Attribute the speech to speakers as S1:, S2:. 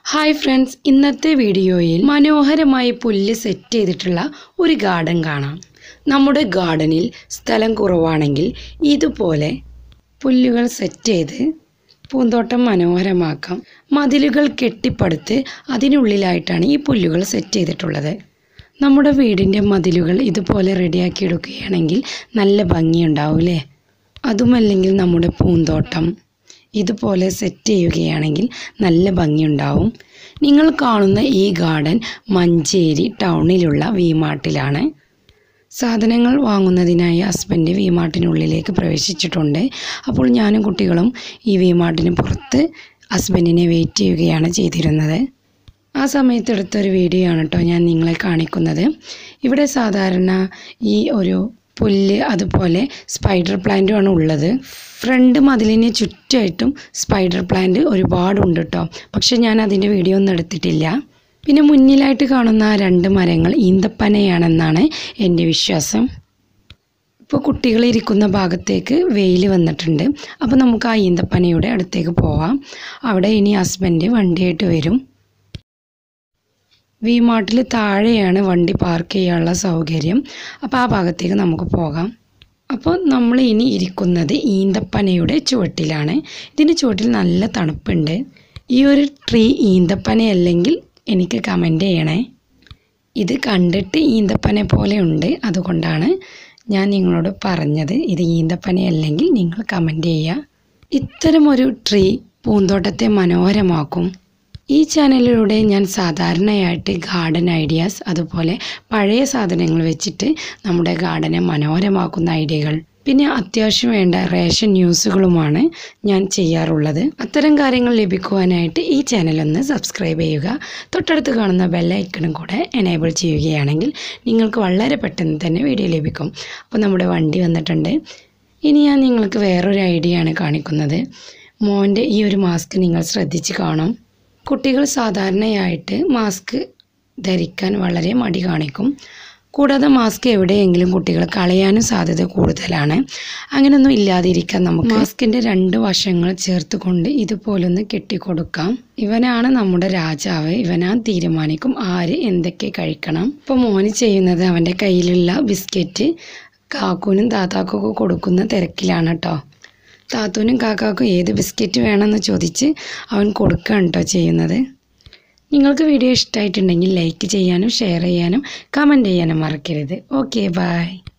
S1: hi friends ഇന്നത്തെ വീഡിയോയിൽ മനോഹരമായി പുല്ല് സെറ്റ് ചെയ്തിട്ടുള്ള ഒരു ഗാർഡൻ കാണാം നമ്മുടെ ഗാർഡനിൽ സ്ഥലം കുറവാണെങ്കിൽ ഇതുപോലെ പുല്ലുകൾ സെറ്റ് ചെയ്ത് പൂന്തോട്ടം മനോഹരമാക്കാം മതിലുകൾ കെട്ടിപ്പടുത്ത് അതിനുള്ളിലായിട്ടാണ് ഈ പുല്ലുകൾ സെറ്റ് ചെയ്തിട്ടുള്ളത് നമ്മുടെ വീടിൻ്റെ മതിലുകൾ ഇതുപോലെ റെഡിയാക്കി എടുക്കുകയാണെങ്കിൽ നല്ല ഭംഗിയുണ്ടാവും അല്ലേ അതുമല്ലെങ്കിൽ നമ്മുടെ പൂന്തോട്ടം ഇതുപോലെ സെറ്റ് ചെയ്യുകയാണെങ്കിൽ നല്ല ഭംഗിയുണ്ടാവും നിങ്ങൾ കാണുന്ന ഈ ഗാർഡൻ മഞ്ചേരി ടൗണിലുള്ള വിമാർട്ടിലാണ് സാധനങ്ങൾ വാങ്ങുന്നതിനായി ഹസ്ബൻഡ് വിമാർട്ടിനുള്ളിലേക്ക് പ്രവേശിച്ചിട്ടുണ്ട് അപ്പോൾ ഞാനും കുട്ടികളും ഈ വിമാർട്ടിന് പുറത്ത് ഹസ്ബൻഡിനെ വെയിറ്റ് ചെയ്യുകയാണ് ചെയ്തിരുന്നത് ആ സമയത്ത് എടുത്തൊരു വീഡിയോ ആണ് കേട്ടോ ഞാൻ നിങ്ങളെ കാണിക്കുന്നത് ഇവിടെ സാധാരണ ഈ ഒരു പുല്ല് അതുപോലെ സ്പൈഡർ പ്ലാന്റുമാണ് ഉള്ളത് ഫ്രണ്ട് മതിലിന് ചുറ്റുമായിട്ടും സ്പൈഡർ പ്ലാന്റ് ഒരുപാടുണ്ട് കേട്ടോ പക്ഷെ ഞാൻ അതിൻ്റെ വീഡിയോ ഒന്നും എടുത്തിട്ടില്ല പിന്നെ മുന്നിലായിട്ട് കാണുന്ന ആ രണ്ട് മരങ്ങൾ ഈന്തപ്പനയാണെന്നാണ് എൻ്റെ വിശ്വാസം ഇപ്പോൾ കുട്ടികൾ ഇരിക്കുന്ന ഭാഗത്തേക്ക് വെയിൽ വന്നിട്ടുണ്ട് അപ്പോൾ നമുക്ക് ആ ഈന്തപ്പനയുടെ അടുത്തേക്ക് പോവാം അവിടെ ഇനി ഹസ്ബൻഡ് വണ്ടിയായിട്ട് വരും വി മാർട്ടിൽ താഴെയാണ് വണ്ടി പാർക്ക് ചെയ്യാനുള്ള സൗകര്യം അപ്പോൾ ആ ഭാഗത്തേക്ക് നമുക്ക് പോകാം അപ്പോൾ നമ്മൾ ഇനി ഇരിക്കുന്നത് ഈന്തപ്പനയുടെ ചുവട്ടിലാണ് ഇതിൻ്റെ ചുവട്ടിൽ നല്ല തണുപ്പുണ്ട് ഈ ഒരു ട്രീ ഈന്തപ്പനയല്ലെങ്കിൽ എനിക്ക് കമൻ്റ് ചെയ്യണേ ഇത് കണ്ടിട്ട് ഈന്തപ്പന പോലെ ഉണ്ട് അതുകൊണ്ടാണ് ഞാൻ നിങ്ങളോട് പറഞ്ഞത് ഇത് ഈന്തപ്പനയല്ലെങ്കിൽ നിങ്ങൾ കമൻ്റ് ചെയ്യുക ഇത്തരമൊരു ട്രീ പൂന്തോട്ടത്തെ മനോഹരമാക്കും ഈ ചാനലിലൂടെ ഞാൻ സാധാരണയായിട്ട് ഗാർഡൻ ഐഡിയാസ് അതുപോലെ പഴയ സാധനങ്ങൾ വെച്ചിട്ട് നമ്മുടെ ഗാർഡനെ മനോഹരമാക്കുന്ന ഐഡിയകൾ പിന്നെ അത്യാവശ്യം വേണ്ട റേഷൻ ന്യൂസുകളുമാണ് ഞാൻ ചെയ്യാറുള്ളത് അത്തരം കാര്യങ്ങൾ ലഭിക്കുവാനായിട്ട് ഈ ചാനൽ ഒന്ന് സബ്സ്ക്രൈബ് ചെയ്യുക തൊട്ടടുത്ത് കാണുന്ന ബെല്ലൈക്കണും കൂടെ എനേബിൾ ചെയ്യുകയാണെങ്കിൽ നിങ്ങൾക്ക് വളരെ പെട്ടെന്ന് തന്നെ വീഡിയോ ലഭിക്കും അപ്പോൾ നമ്മുടെ വണ്ടി വന്നിട്ടുണ്ട് ഇനി ഞാൻ നിങ്ങൾക്ക് വേറൊരു ഐഡിയ ആണ് കാണിക്കുന്നത് മോൻ്റെ ഈ ഒരു മാസ്ക് നിങ്ങൾ ശ്രദ്ധിച്ച് കാണും കുട്ടികൾ സാധാരണയായിട്ട് മാസ്ക് ധരിക്കാൻ വളരെ മടി കാണിക്കും കൂടാതെ മാസ്ക് എവിടെയെങ്കിലും കുട്ടികൾ കളയാനും സാധ്യത കൂടുതലാണ് അങ്ങനെയൊന്നും ഇല്ലാതിരിക്കാൻ നമുക്ക് മാസ്കിൻ്റെ രണ്ട് വശങ്ങൾ ചേർത്ത് കൊണ്ട് ഇതുപോലൊന്ന് കെട്ടിക്കൊടുക്കാം ഇവനാണ് നമ്മുടെ രാജാവ് ഇവനാ തീരുമാനിക്കും ആര് എന്തൊക്കെ കഴിക്കണം ഇപ്പോൾ മോന് ചെയ്യുന്നത് അവൻ്റെ കയ്യിലുള്ള ബിസ്ക്കറ്റ് കാക്കൂനും താത്താക്കും ഒക്കെ കൊടുക്കുന്ന തിരക്കിലാണ് കേട്ടോ താത്തൂനും കാക്കാക്കും ഏത് ബിസ്ക്കറ്റ് വേണമെന്ന് ചോദിച്ച് അവൻ കൊടുക്കുകയാണ് കേട്ടോ ചെയ്യുന്നത് നിങ്ങൾക്ക് വീഡിയോ ഇഷ്ടമായിട്ടുണ്ടെങ്കിൽ ലൈക്ക് ചെയ്യാനും ഷെയർ ചെയ്യാനും കമൻറ്റ് ചെയ്യാനും മറക്കരുത് ഓക്കെ ബായ്